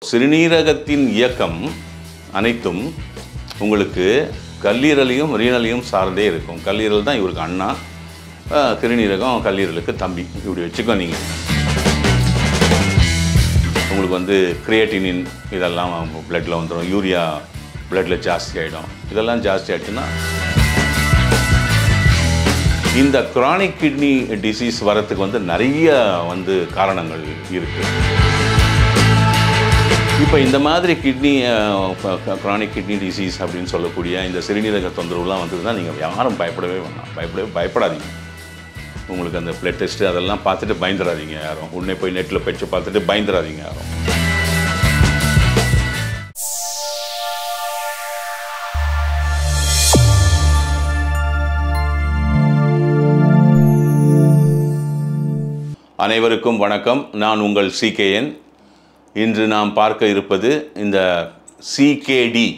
சிறுநீரகத்தின் இயக்கம் அனைத்தும் உங்களுக்கு கல்லீரலையும் ரீனலையும் சார்ந்தே இருக்கும் கல்லீரல் தான் இவருக்கு அண்ணா ஆஹ், சிறுநீரகம் கல்லீரலுக்கு தம்பி இப்படி வச்சுக்கோ நீங்கள் உங்களுக்கு வந்து கிரியேட்டினின் இதெல்லாம் பிளட்டில் வந்துடும் யூரியா பிளட்டில் ஜாஸ்தி ஆகிடும் இதெல்லாம் ஜாஸ்தி ஆயிடுச்சுன்னா இந்த கிரானிக் கிட்னி டிசீஸ் வரத்துக்கு வந்து நிறைய வந்து காரணங்கள் இருக்குது இப்போ இந்த மாதிரி கிட்னி கிரானிக் கிட்னி டிசீஸ் அப்படின்னு சொல்லக்கூடிய இந்த சிறுநீரக தொந்தரவுலாம் வந்ததுன்னா நீங்கள் யாரும் பயப்படவே வேணாம் பயப்படவே பயப்படாதீங்க உங்களுக்கு அந்த பிளட் டெஸ்ட்டு அதெல்லாம் பார்த்துட்டு பயந்துடாதீங்க யாரும் உடனே போய் நெட்டில் படித்து பார்த்துட்டு பயந்துடாதீங்க யாரும் அனைவருக்கும் வணக்கம் நான் உங்கள் சிகேஎன் இன்று நாம் பார்க்க இருப்பது இந்த சிகேடி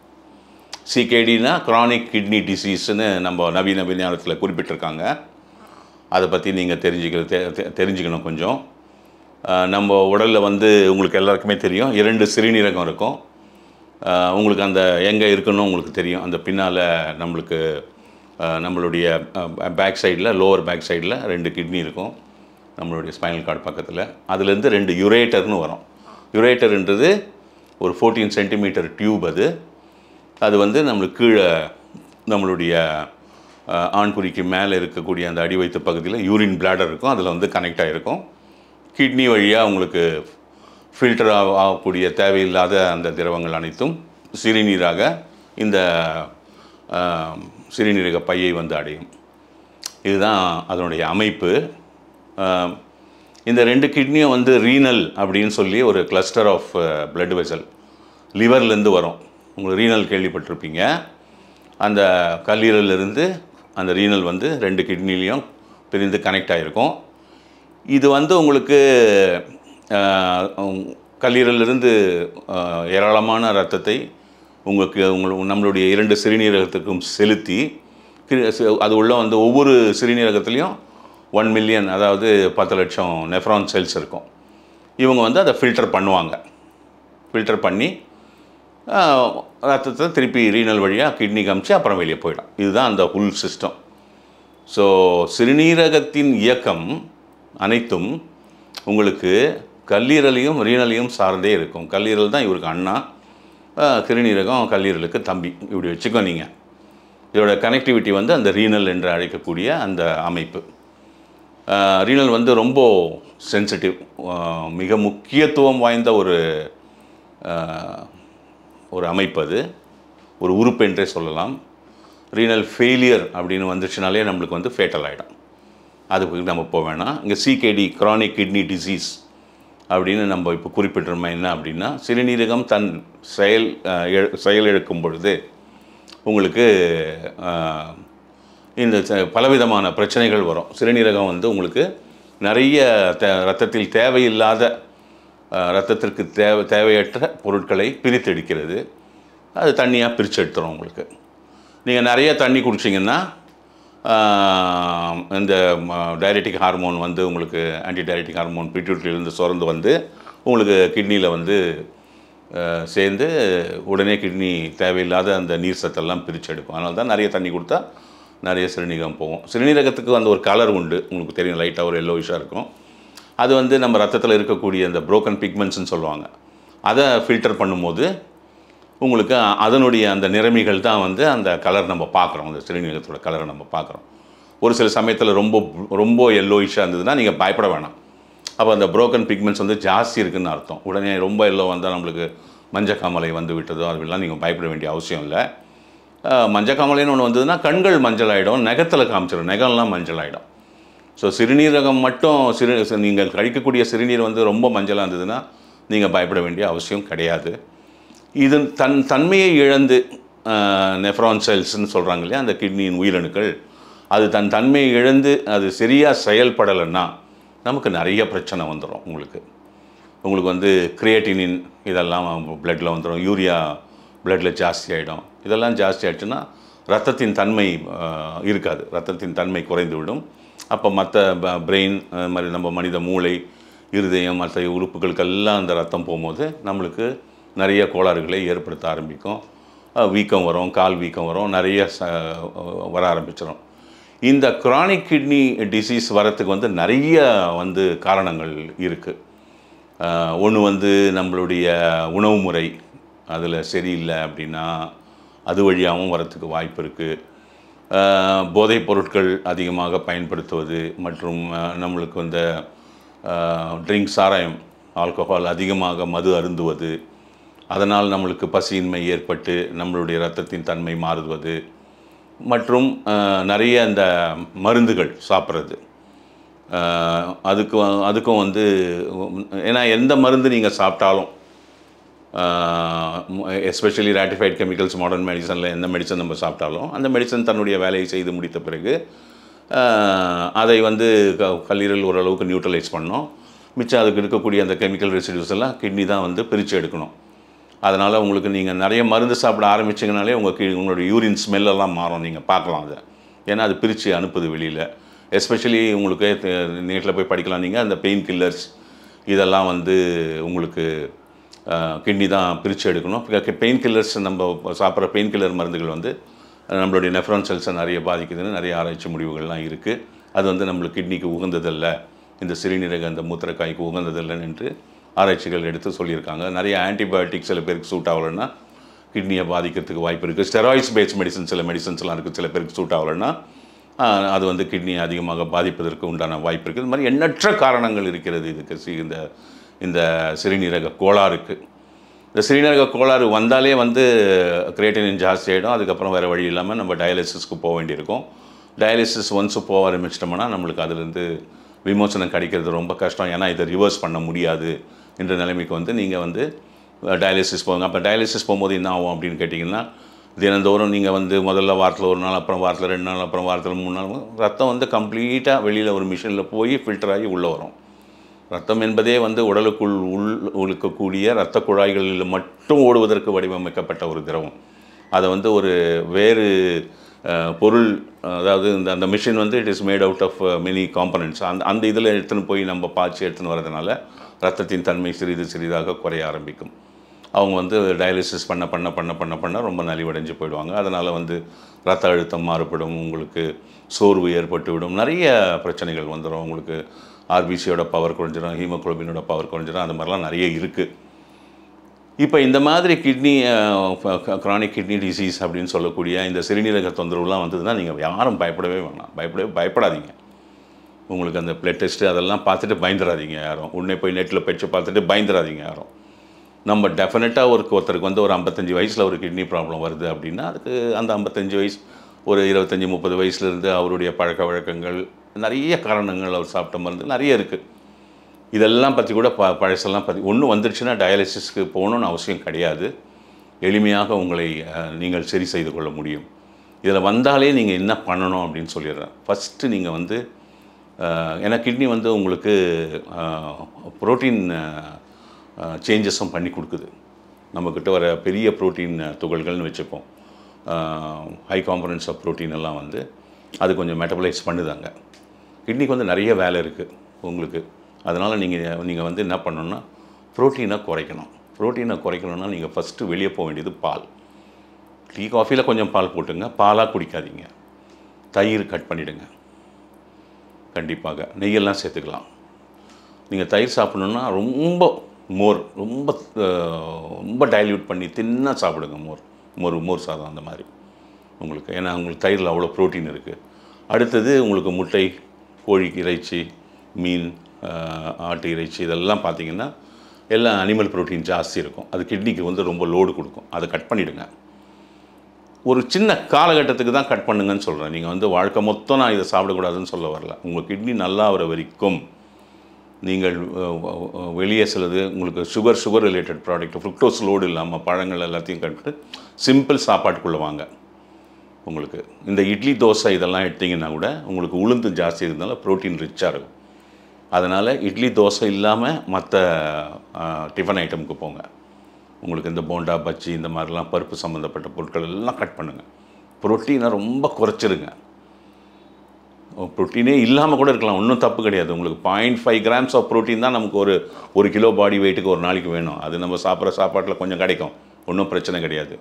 சிகேடினா chronic கிட்னி டிசீஸ்னு நம்ம நவீன விஞ்ஞானத்தில் குறிப்பிட்டிருக்காங்க அதை பற்றி நீங்கள் தெரிஞ்சுக்க தெ- தெ- தெரிஞ்சுக்கணும் கொஞ்சம் அஹ், நம்ம உடலில் வந்து உங்களுக்கு எல்லாருக்குமே தெரியும் இரண்டு சிறுநீரகம் இருக்கும் அஹ், உங்களுக்கு அந்த எங்கே இருக்குன்னு உங்களுக்கு தெரியும் அந்த பின்னால் நம்மளுக்கு அஹ், நம்மளுடைய பேக் சைடில் லோவர் பேக் சைடில் ரெண்டு கிட்னி இருக்கும் நம்மளுடைய ஸ்பைனல் கார்டு பக்கத்தில் அதுலேருந்து ரெண்டு யுரேட்டர்னு வரும் யுரேட்டர்ன்றது ஒரு ஃபோர்டீன் சென்டிமீட்டர் டியூப் அது அது வந்து நம்மளுக்கு கீழே நம்மளுடைய அஹ், ஆண்குறிக்கு மேலே இருக்கக்கூடிய அந்த அடி வயிற்று பகுதியில் யூரின் பிளாடர் இருக்கும் அதில் வந்து கனெக்ட் ஆகிருக்கும் கிட்னி வழியாக உங்களுக்கு ஃபில்டர் ஆகக்கூடிய தேவையில்லாத அந்த திரவங்கள் அனைத்தும் சிறுநீராக இந்த அஹ், சிறுநீரக பையை வந்து அடையும் இதுதான் அதனுடைய அமைப்பு அஹ், இந்த ரெண்டு கிட்னியும் வந்து ரீனல் அப்படின்னு சொல்லி ஒரு கிளஸ்டர் ஆஃப் blood வெசல் லிவர்லேருந்து வரும் உங்களுக்கு ரீனல் கேள்விப்பட்டிருப்பீங்க அந்த கல்லீரலிருந்து அந்த ரீனல் வந்து ரெண்டு கிட்னிலையும் பிரிந்து கனெக்ட் ஆகிருக்கும் இது வந்து உங்களுக்கு அஹ், உம், கல்லீரலிருந்து அஹ், ஏராளமான ரத்தத்தை உங்களுக்கு உங்கள் நம்மளுடைய இரண்டு சிறுநீரகத்துக்கும் செலுத்தி கி- சி- அது உள்ள வந்து ஒவ்வொரு சிறுநீரகத்துலேயும் ஒன் மில்லியன் அதாவது பத்து லட்சம் நெஃப்ரான் செல்ஸ் இருக்கும் இவங்க வந்து அதை ஃபில்டர் பண்ணுவாங்க ஃபில்டர் பண்ணி ஆஹ், ரத்தத்தை திருப்பி ரீனல் வழியாக கிட்னி காமிச்சு அப்புறம் வெளியே போயிடும் இதுதான் அந்த ஃபுல் சிஸ்டம் ஸோ சிறுநீரகத்தின் இயக்கம் அனைத்தும் உங்களுக்கு கல்லீரலையும் ரீனலையும் சார்ந்தே இருக்கும் கல்லீரல் தான் இவருக்கு அண்ணா ஆஹ், சிறுநீரகம் கல்லீரலுக்கு தம்பி இப்படி வச்சுக்கோ நீங்கள் இதோட கனெக்டிவிட்டி வந்து அந்த ரீனல் என்று அழைக்கக்கூடிய அந்த அமைப்பு ரீனல் வந்து ரொம்ப சென்சிட்டிவ் மிக முக்கியத்துவம் வாய்ந்த ஒரு ஆஹ், ஒரு அமைப்பு அது ஒரு உறுப்பு என்றே சொல்லலாம் ரீனல் ஃபெயிலியர் அப்படின்னு வந்துச்சுனாலே நம்மளுக்கு வந்து ஃபேட்டல் ஆகிடும் அதுக்கு நம்ம போக வேணாம் இங்கே சிகேடி chronic கிட்னி டிசீஸ் அப்படின்னு நம்ம இப்போ குறிப்பிட்டிருந்தோம் என்ன அப்படின்னா சிறுநீரகம் தன் செயல் ஆஹ், இழ- செயலிழக்கும் பொழுது உங்களுக்கு ஆஹ், இந்த ச- பலவிதமான பிரச்சனைகள் வரும் சிறுநீரகம் வந்து உங்களுக்கு நிறைய தே ரத்தத்தில் தேவையில்லாத ஆஹ், ரத்தத்திற்கு தேவை தேவையற்ற பொருட்களை பிரித்தெடுக்கிறது அது தண்ணியாக பிரித்து எடுத்துரும் உங்களுக்கு நீங்கள் நிறைய தண்ணி குடிச்சிங்கன்னா ஆஹ், இந்த டைரட்டிக் ஹார்மோன் வந்து உங்களுக்கு ஆன்டி டைரட்டிக் ஹார்மோன் பிட்யூட்ரியிலேருந்து சுரந்து வந்து உங்களுக்கு கிட்னியில் வந்து ஆஹ், சேர்ந்து உடனே கிட்னி தேவையில்லாத அந்த நீர் சத்தெல்லாம் பிரித்து எடுக்கும் அதனால தான் நிறைய தண்ணி கொடுத்தா நிறைய சிறுநீரகம் போகும் சிறுநீரகத்துக்கு வந்து ஒரு கலர் உண்டு உங்களுக்கு தெரியும் லைட்டாக ஒரு எல்லோயிஷாக இருக்கும் அது வந்து நம்ம ரத்தத்தில் இருக்கக்கூடிய அந்த broken பிக்மெண்ட்ஸ்னு சொல்லுவாங்க அதை ஃபில்டர் பண்ணும்போது உங்களுக்கு அதனுடைய அந்த நிறமிகள் தான் வந்து அந்த கலர் நம்ம பார்க்குறோம் அந்த சிறுநீரகத்தோட கலரை நம்ம பார்க்குறோம் ஒரு சில சமயத்தில் ரொம்ப ரொம்ப எல்லோயிஷாக இருந்ததுன்னா நீங்கள் பயப்பட வேணாம் அப்போ அந்த broken பிக்மெண்ட்ஸ் வந்து ஜாஸ்தி இருக்குன்னு அர்த்தம் உடனே ரொம்ப எல்லோ வந்தால் நம்மளுக்கு மஞ்சக்காமலை வந்து விட்டதோ அதெல்லாம் நீங்கள் பயப்பட வேண்டிய அவசியம் இல்லை அஹ், மஞ்சக்காமலைன்னு ஒன்று வந்ததுன்னா கண்கள் மஞ்சள் ஆகிடும் நகத்தில் காமிச்சிடும் நகம்லாம் மஞ்சள் ஆகிடும் ஸோ சிறுநீரகம் மட்டும் சிறு சி- நீங்கள் கழிக்கக்கூடிய சிறுநீர் வந்து ரொம்ப மஞ்சளாக இருந்ததுன்னா நீங்கள் பயப்பட வேண்டிய அவசியம் கிடையாது இது தன் தன்மையை இழந்து நெஃப்ரான் செல்ஸ்னு சொல்கிறாங்க இல்லையா அந்த கிட்னியின் உயிரணுக்கள் அது தன் தன்மையை இழந்து அது சரியாக செயல்படலைன்னா நமக்கு நிறைய பிரச்சனை வந்துடும் உங்களுக்கு உங்களுக்கு வந்து கிரியேட்டினின் இதெல்லாம் பிளட்டில் வந்துடும் யூரியா பிளட்டில் ஜாஸ்தி ஆகிடும் இதெல்லாம் ஜாஸ்தி ஆயிடுச்சுன்னா ரத்தத்தின் தன்மை அஹ், இருக்காது ரத்தத்தின் தன்மை குறைந்து விடும் அப்போ மற்ற பிரெயின் மாதிரி நம்ம மனித மூளை இருதயம் மற்ற உறுப்புகளுக்கெல்லாம் அந்த ரத்தம் போகும்போது நம்மளுக்கு நிறைய கோளாறுகளை ஏற்படுத்த ஆரம்பிக்கும் அஹ் வீக்கம் வரும் கால் வீக்கம் வரும் நிறைய ச வர ஆரம்பிச்சிடும் இந்த chronic கிட்னி டிசீஸ் வரத்துக்கு வந்து நிறைய வந்து காரணங்கள் இருக்குது ஒன்று வந்து நம்மளுடைய உணவு முறை அதில் சரியில்லை அப்படின்னா அது வழியாகவும் வரத்துக்கு வாய்ப்பு இருக்குது போதைப் பொருட்கள் அதிகமாக பயன்படுத்துவது மற்றும் அஹ், நம்மளுக்கு இந்த ட்ரிங்க் சாராயம் ஆல்கஹால் அதிகமாக மது அருந்துவது அதனால் நம்மளுக்கு பசியின்மை ஏற்பட்டு நம்மளுடைய இரத்தத்தின் தன்மை மாறுவது மற்றும் அஹ், நிறைய இந்த மருந்துகள் சாப்பிட்றது அதுக்கு வ- அதுக்கும் வந்து ஏன்னா எந்த மருந்து நீங்கள் சாப்பிட்டாலும் எஸ்பெஷலி ராட்டிஃபைட் கெமிக்கல்ஸ் மாடர்ன் மெடிசனில் எந்த மெடிசன் நம்ம சாப்பிட்டாலும் அந்த மெடிசன் தன்னுடைய வேலையை செய்து முடித்த பிறகு ஆஹ், அதை வந்து க கல்லீரல் ஓரளவுக்கு நியூட்ரலைஸ் பண்ணோம் மிச்சம் அதுக்கு இருக்கக்கூடிய அந்த கெமிக்கல் ரெசிடியூஸ் எல்லாம் கிட்னி தான் வந்து பிரித்து எடுக்கணும் அதனால் உங்களுக்கு நீங்கள் நிறைய மருந்து சாப்பிட ஆரம்பிச்சிங்கனாலே உங்கள் கீ உங்களோட யூரின் ஸ்மெல்லெல்லாம் மாறும் நீங்கள் பார்க்கலாம் அதை ஏன்னா அது பிரித்து அனுப்புது வெளியில் எஸ்பெஷலி உங்களுக்கு நேட்டில் போய் படிக்கலாம் நீங்கள் அந்த பெயின் கில்லர்ஸ் இதெல்லாம் வந்து உங்களுக்கு கிட்னி தான் பிரித்து எடுக்கணும் பெயின் கில்லர்ஸ் நம்ம சாப்பிட்ற பெயின் கில்லர் மருந்துகள் வந்து நம்மளுடைய நெஃப்ரான் செல்ஸை நிறைய பாதிக்குதுன்னு நிறைய ஆராய்ச்சி முடிவுகள்லாம் இருக்குது அது வந்து நம்மளுக்கு கிட்னிக்கு உகந்ததல்ல இந்த சிறுநீரக அந்த மூத்திரக்காய்க்கு உகந்ததில்லைன்னு என்று ஆராய்ச்சிகள் எடுத்து சொல்லியிருக்காங்க நிறைய ஆன்டிபயோட்டிக் சில பேருக்கு சூட் ஆகலைன்னா கிட்னியை பாதிக்கிறதுக்கு வாய்ப்பு இருக்குது ஸ்டெராய்ட்ஸ் பேஸ்ட் மெடிசன் சில மெடிசன்ஸ்லாம் இருக்குது சில பேருக்கு சூட் ஆகலைன்னா ஆஹ், அது வந்து கிட்னியை அதிகமாக பாதிப்பதற்கு உண்டான வாய்ப்பு இருக்குது இது மாதிரி எண்ணற்ற காரணங்கள் இருக்கிறது இதுக்கு சி- இந்த இந்த சிறுநீரக கோளாறுக்கு இந்த சிறுநீரக கோளாறு வந்தாலே வந்து கிரியேட்டினின் ஜாஸ்தி ஆகிடும் அதுக்கப்புறம் வேறு வழி இல்லாமல் நம்ம டயாலிசிஸ்க்கு போக வேண்டியிருக்கும் டயாலிசிஸ் ஒன்ஸ் போக ஆரம்பிச்சிட்டோம்னா நம்மளுக்கு அதுலேருந்து விமோசனம் கிடைக்கிறது ரொம்ப கஷ்டம் ஏன்னா இதை ரிவர்ஸ் பண்ண முடியாது என்ற நிலைமைக்கு வந்து நீங்கள் வந்து டயாலிசிஸ் போங்க அப்போ டயாலிசிஸ் போகும்போது என்ன ஆகும் அப்படின்னு கேட்டிங்கன்னா தினந்தோறும் நீங்கள் வந்து முதல்ல வாரத்தில் ஒரு நாள் அப்புறம் வாரத்தில் ரெண்டு நாள் அப்புறம் வாரத்தில் மூணு நாள் ரத்தம் வந்து கம்ப்ளீட்டாக வெளியில் ஒரு மிஷினில் போய் ஃபில்டர் ஆகி உள்ளே வரும் ரத்தம் என்பதே வந்து உடலுக்குள் உள் இருக்கக்கூடிய இரத்த குழாய்களில் மட்டும் ஓடுவதற்கு வடிவமைக்கப்பட்ட ஒரு திரவம் அதை வந்து ஒரு வேறு அஹ், பொருள் அதாவது இந்த அந்த மிஷின் வந்து it is made out of many components அந்த அந்த இதில் எடுத்துன்னு போய் நம்ம பாய்ச்சி எடுத்துன்னு வரதுனால ரத்தத்தின் தன்மை சிறிது சிறிதாக குறைய ஆரம்பிக்கும் அவங்க வந்து டயாலிசிஸ் பண்ண பண்ண பண்ண பண்ண பண்ண ரொம்ப நலிவடைஞ்சு போயிடுவாங்க அதனால் வந்து ரத்த அழுத்தம் மாறுபடும் உங்களுக்கு சோர்வு ஏற்பட்டு விடும் நிறைய பிரச்சனைகள் வந்துடும் உங்களுக்கு ஆர்பிசியோட பவர் குறைஞ்சிரும் ஹீமோகுளோபினோட பவர் குறைஞ்சிரும் அந்த மாதிரிலாம் நிறைய இருக்குது இப்போ இந்த மாதிரி கிட்னி க்ரானிக் கிட்னி டிசீஸ் அப்படின்னு சொல்லக்கூடிய இந்த சிறுநீரக தொந்தரவுலாம் வந்ததுன்னா நீங்கள் யாரும் பயப்படவே வேணாம் பயப்படவே பயப்படாதீங்க உங்களுக்கு அந்த பிளட் டெஸ்ட்டு அதெல்லாம் பார்த்துட்டு பயந்துடாதீங்க யாரும் உடனே போய் நெட்டில் போயிட்டு பார்த்துட்டு பயந்துடாதீங்க யாரும் நம்ம டெஃபினட்டாக ஒரு ஒருத்தருக்கு வந்து ஒரு ஐம்பத்தஞ்சு வயசில் ஒரு கிட்னி ப்ராப்ளம் வருது அப்படின்னா அதுக்கு அந்த ஐம்பத்தஞ்சு வயசு ஒரு இருபத்தஞ்சி முப்பது வயசுலேருந்து அவருடைய பழக்க வழக்கங்கள் நிறைய காரணங்கள் அவர் சாப்பிட்ட மருந்து நிறைய இருக்குது இதெல்லாம் பற்றி கூட ப பழசெல்லாம் பற்றி ஒன்று வந்துடுச்சுன்னா டயாலிசிஸ்க்கு போகணுன்னு அவசியம் கிடையாது எளிமையாக உங்களை அஹ், நீங்கள் சரி செய்து கொள்ள முடியும் இதில் வந்தாலே நீங்கள் என்ன பண்ணணும் அப்படின்னு சொல்லிடுறேன் ஃபஸ்ட்டு நீங்கள் வந்து அஹ், ஏன்னா கிட்னி வந்து உங்களுக்கு ப்ரோட்டீன் சேஞ்சஸும் பண்ணி கொடுக்குது நம்மக்கிட்ட வர பெரிய ப்ரோட்டீன் துகள்கள்னு வச்சுப்போம் ஹை காம்பனன்ஸ் ஆஃப் ப்ரோட்டீன் எல்லாம் வந்து அது கொஞ்சம் மெட்டபலைஸ் பண்ணுதாங்க கிட்னிக்கு வந்து நிறைய வேலை இருக்குது உங்களுக்கு அதனால் நீங்கள் நீங்கள் வந்து என்ன பண்ணணும்னா ப்ரோட்டீனை குறைக்கணும் ப்ரோட்டீனை குறைக்கணும்னா நீங்கள் ஃபஸ்ட்டு வெளியே போக வேண்டியது பால் டீ காஃபியில் கொஞ்சம் பால் போட்டுங்க பாலாக குடிக்காதீங்க தயிர் கட் பண்ணிவிடுங்க கண்டிப்பாக நெய்யெல்லாம் சேர்த்துக்கலாம் நீங்கள் தயிர் சாப்பிடணுன்னா ரொம்ப மோர் ரொம்ப அஹ், ரொம்ப டைல்யூட் பண்ணி தின்னா சாப்பிடுங்க மோர் மோர் மோர் சாதம் அந்த மாதிரி உங்களுக்கு ஏன்னா உங்களுக்கு தயிரில் அவ்வளோ ப்ரோட்டீன் இருக்குது அடுத்தது உங்களுக்கு முட்டை கோழி இறைச்சி மீன் அஹ், ஆட்டு இறைச்சி இதெல்லாம் பார்த்தீங்கன்னா எல்லாம் அனிமல் ப்ரோட்டீன் ஜாஸ்தி இருக்கும் அது கிட்னிக்கு வந்து ரொம்ப லோடு கொடுக்கும் அதை கட் பண்ணிவிடுங்க ஒரு சின்ன காலகட்டத்துக்கு தான் கட் பண்ணுங்கன்னு சொல்கிறேன் நீங்கள் வந்து வாழ்க்கை மொத்தம் நான் இதை சாப்பிடக்கூடாதுன்னு சொல்ல வரல உங்கள் கிட்னி நல்லா ஆகிற வரைக்கும் நீங்கள் அஹ், அஹ், வெளியே சிலது உங்களுக்கு sugar sugar related product fructose load இல்லாமல் பழங்கள் எல்லாத்தையும் கட்டு சிம்பிள் சாப்பாட்டுக்குள்ளே வாங்க உங்களுக்கு இந்த இட்லி தோசை இதெல்லாம் எடுத்தீங்கன்னா கூட உங்களுக்கு உளுந்து ஜாஸ்தி இருந்தாலும் ப்ரோட்டீன் ரிச்சாக இருக்கும் அதனால் இட்லி தோசை இல்லாமல் மற்ற டிஃபன் ஐட்டமுக்கு போங்க உங்களுக்கு இந்த போண்டா பஜ்ஜி இந்த மாதிரிலாம் பருப்பு சம்மந்தப்பட்ட பொருட்கள் எல்லாம் கட் பண்ணுங்கள் ப்ரோட்டீனை ரொம்ப குறைச்சிருங்க ப்ரோட்டீனே இல்லாமல் கூட இருக்கலாம் ஒன்றும் தப்பு கிடையாது உங்களுக்கு point five grams of protein தான் நமக்கு ஒரு ஒரு கிலோ பாடி வெயிட்டுக்கு ஒரு நாளைக்கு வேணும் அது நம்ம சாப்பிட்ற சாப்பாட்டில் கொஞ்சம் கிடைக்கும் ஒன்றும் பிரச்சனை கிடையாது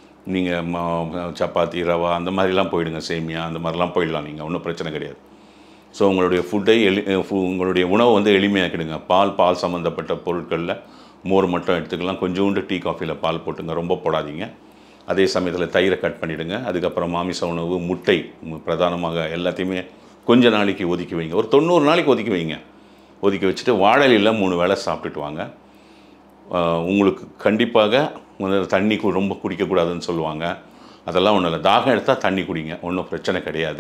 நீங்கள் சப்பாத்தி ரவா அந்த மாதிரிலாம் போயிடுங்க சேமியா அந்த மாதிரிலாம் போயிடலாம் நீங்கள் ஒன்றும் பிரச்சனை கிடையாது ஸோ உங்களுடைய ஃபுட்டை எளி ஃபு- உங்களுடைய உணவை வந்து எளிமையாக்கிடுங்க பால் பால் சம்மந்தப்பட்ட பொருட்களில் மோர் மட்டும் எடுத்துக்கலாம் கொஞ்சோண்டு டீ காஃபியில் பால் போட்டுங்க ரொம்ப போடாதீங்க அதே சமயத்தில் தயிரை கட் பண்ணிவிடுங்க அதுக்கப்புறம் மாமிச உணவு முட்டை மு- பிரதானமாக எல்லாத்தையுமே கொஞ்ச நாளைக்கு ஒதுக்கி வைங்க ஒரு தொண்ணூறு நாளைக்கு ஒதுக்கி வைங்க ஒதுக்கி வச்சுட்டு வாழலையில் மூணு வேளை சாப்பிட்டுட்டு வாங்க ஆஹ் உங்களுக்கு கண்டிப்பாக வந்து தண்ணி கு- ரொம்ப குடிக்கக்கூடாதுன்னு சொல்லுவாங்க அதெல்லாம் ஒன்றும் இல்லை தாகம் எடுத்தால் தண்ணி குடிங்க ஒன்றும் பிரச்சனை கிடையாது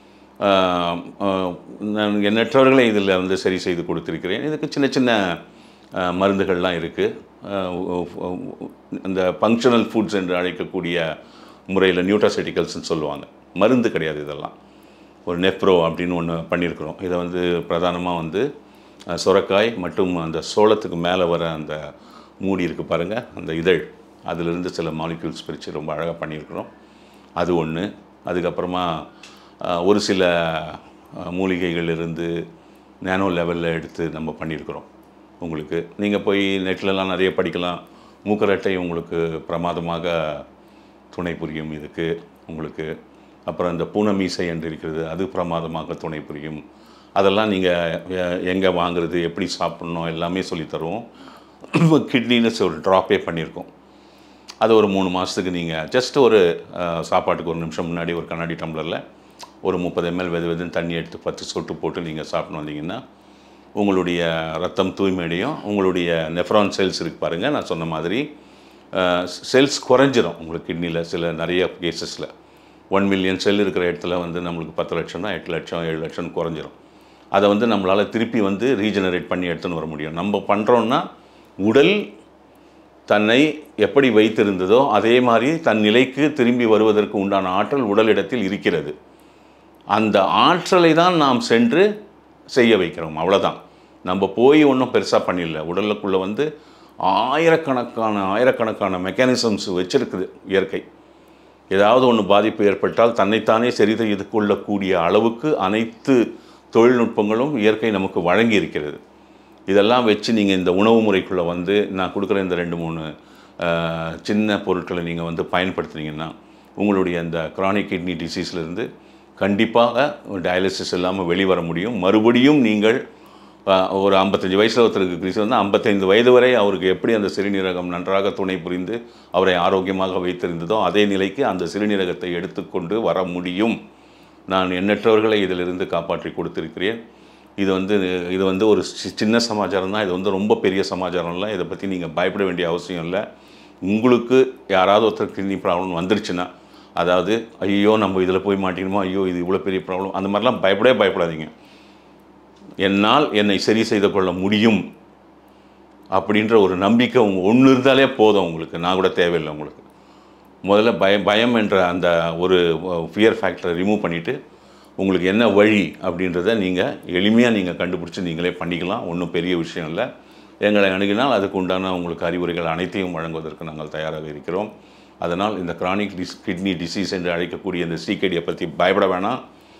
ஆஹ் ஆஹ் நான் எண்ணற்றவர்களை இதில் வந்து சரி செய்து கொடுத்துருக்கிறேன் இதுக்கு சின்ன சின்ன ஆஹ் மருந்துகள்லாம் இருக்குது இந்த ஃபங்க்ஷனல் ஃபுட்ஸ் என்று அழைக்கக்கூடிய முறையில் நியூட்ராசெட்டிக்கல்ஸ்னு சொல்லுவாங்க மருந்து கிடையாது இதெல்லாம் ஒரு நெப்ரோ அப்படின்னு ஒன்று பண்ணியிருக்கிறோம் இதை வந்து பிரதானமாக வந்து அஹ், சுரக்காய் மற்றும் அந்த சோளத்துக்கு மேலே வர அந்த மூடி இருக்குது பாருங்கள் அந்த இதழ் அதிலிருந்து சில மாலிக்யூல்ஸ் பிரித்து ரொம்ப அழகாக பண்ணியிருக்கிறோம் அது ஒன்று அதுக்கப்புறமா அஹ், ஒரு சில அஹ், மூலிகைகளிலிருந்து நேனோ லெவலில் எடுத்து நம்ம பண்ணியிருக்கிறோம் உங்களுக்கு நீங்கள் போய் நெட்லலாம் நிறைய படிக்கலாம் மூக்கரட்டை உங்களுக்கு பிரமாதமாக துணை புரியும் இதுக்கு உங்களுக்கு அப்புறம் இந்த பூனமீசை என்று இருக்கிறது அது பிரமாதமாக துணை புரியும் அதெல்லாம் நீங்கள் எங்கே வாங்குறது எப்படி சாப்பிட்ணும் எல்லாமே சொல்லித் தருவோம் கிட்னின்னு ஒரு ட்ராப்பே பண்ணியிருக்கோம் அது ஒரு மூணு மாதத்துக்கு நீங்கள் ஜஸ்ட் ஒரு அஹ், சாப்பாட்டுக்கு ஒரு நிமிஷம் முன்னாடி ஒரு கண்ணாடி டம்ளரில் ஒரு முப்பது எம்எல் வெது வெதுன்னு தண்ணி எடுத்து பத்து சொட்டு போட்டு நீங்கள் சாப்பிட்டு வந்தீங்கன்னா உங்களுடைய ரத்தம் தூய்மையடையும் உங்களுடைய நெஃப்ரான் செல்ஸ் இருக்கு பாருங்கள் நான் சொன்ன மாதிரி செல்ஸ் குறைஞ்சிரும் உங்களுக்கு கிட்னியில் சில நிறைய கேசஸில் ஒன் மில்லியன் செல் இருக்கிற இடத்துல வந்து நம்மளுக்கு பத்து லட்சம்னா எட்டு லட்சம் ஏழு லட்சம் குறைஞ்சிரும் அதை வந்து நம்மளால் திருப்பி வந்து ரீஜெனரேட் பண்ணி எடுத்துன்னு வர முடியும் நம்ம பண்ணுறோன்னா உடல் தன்னை எப்படி வைத்திருந்ததோ அதே மாதிரி தன் நிலைக்கு திரும்பி வருவதற்கு உண்டான ஆற்றல் உடலிடத்தில் இருக்கிறது அந்த ஆற்றலை தான் நாம் சென்று செய்ய வைக்கிறோம் அவ்வளோதான் நம்ம போய் ஒன்றும் பெருசாக பண்ணிடல உடலுக்குள்ளே வந்து ஆயிரக்கணக்கான ஆயிரக்கணக்கான மெக்கானிசம்ஸ் வச்சிருக்குது இயற்கை ஏதாவது ஒன்று பாதிப்பு ஏற்பட்டால் தன்னைத்தானே சரி செய்து கொள்ளக்கூடிய அளவுக்கு அனைத்து தொழில்நுட்பங்களும் இயற்கை நமக்கு வழங்கி இருக்கிறது இதெல்லாம் வச்சு நீங்கள் இந்த உணவு முறைக்குள்ளே வந்து நான் கொடுக்குற இந்த ரெண்டு மூணு அஹ், சின்ன பொருட்களை நீங்கள் வந்து பயன்படுத்துனீங்கன்னா உங்களுடைய அந்த chronic கிட்னி டிசீஸ்லேருந்து கண்டிப்பாக டயாலிசிஸ் இல்லாமல் வெளிவர முடியும் மறுபடியும் நீங்கள் அஹ், ஒரு ஐம்பத்தஞ்சு வயசில் ஒருத்தருக்கு கிறிஸ் வந்து ஐம்பத்தைந்து வயது வரை அவருக்கு எப்படி அந்த சிறுநீரகம் நன்றாக துணை புரிந்து அவரை ஆரோக்கியமாக வைத்திருந்ததோ அதே நிலைக்கு அந்த சிறுநீரகத்தை எடுத்துக்கொண்டு வர முடியும் நான் எண்ணற்றவர்களை இதிலிருந்து காப்பாற்றி கொடுத்திருக்கிறேன் இது வந்து இது வந்து ஒரு சி- சின்ன சமாச்சாரம் தான் இது வந்து ரொம்ப பெரிய சமாச்சாரம் இல்லை இதை பற்றி நீங்கள் பயப்பட வேண்டிய அவசியம் இல்லை உங்களுக்கு யாராவது ஒருத்தர் கிட்னி ப்ராப்ளம் வந்துருச்சுன்னா அதாவது ஐயோ நம்ம இதில் போய் மாட்டிக்கணுமோ ஐயோ இது இவ்வளோ பெரிய ப்ராப்ளம் அந்த மாதிரிலாம் பயப்படவே பயப்படாதீங்க என்னால் என்னை சரி செய்து கொள்ள முடியும் அப்படின்ற ஒரு நம்பிக்கை உங்க ஒன்று இருந்தாலே போதும் உங்களுக்கு நான் கூட தேவையில்லை உங்களுக்கு முதல்ல பயம் பயம் என்ற அந்த ஒரு ஃபியர் ஃபேக்டரை ரிமூவ் பண்ணிவிட்டு உங்களுக்கு என்ன வழி அப்படின்றத நீங்கள் எளிமையாக நீங்கள் கண்டுபிடிச்சி நீங்களே பண்ணிக்கலாம் ஒன்றும் பெரிய விஷயம் இல்லை எங்களை அணுகினால் அதுக்கு உண்டான உங்களுக்கு அறிவுரைகள் அனைத்தையும் வழங்குவதற்கு நாங்கள் தயாராக இருக்கிறோம் அதனால் இந்த கிரானிக் டிஸ் கிட்னி டிசீஸ் என்று அழைக்கக்கூடிய இந்த சீக்கடியை பற்றி பயப்பட வேணாம்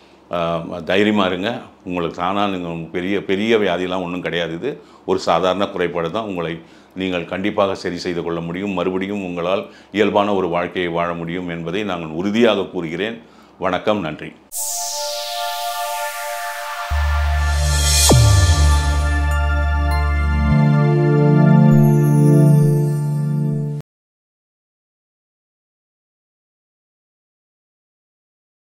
தைரியமாக இருங்க உங்களுக்கு தானாக நீங்கள் பெரிய பெரிய வியாதிலாம் ஒன்றும் கிடையாது இது ஒரு சாதாரண குறைபாடு தான் உங்களை நீங்கள் கண்டிப்பாக சரி செய்து கொள்ள முடியும் மறுபடியும் உங்களால் இயல்பான ஒரு வாழ்க்கையை வாழ முடியும் என்பதை நாங்கள் உறுதியாக கூறுகிறேன் வணக்கம் நன்றி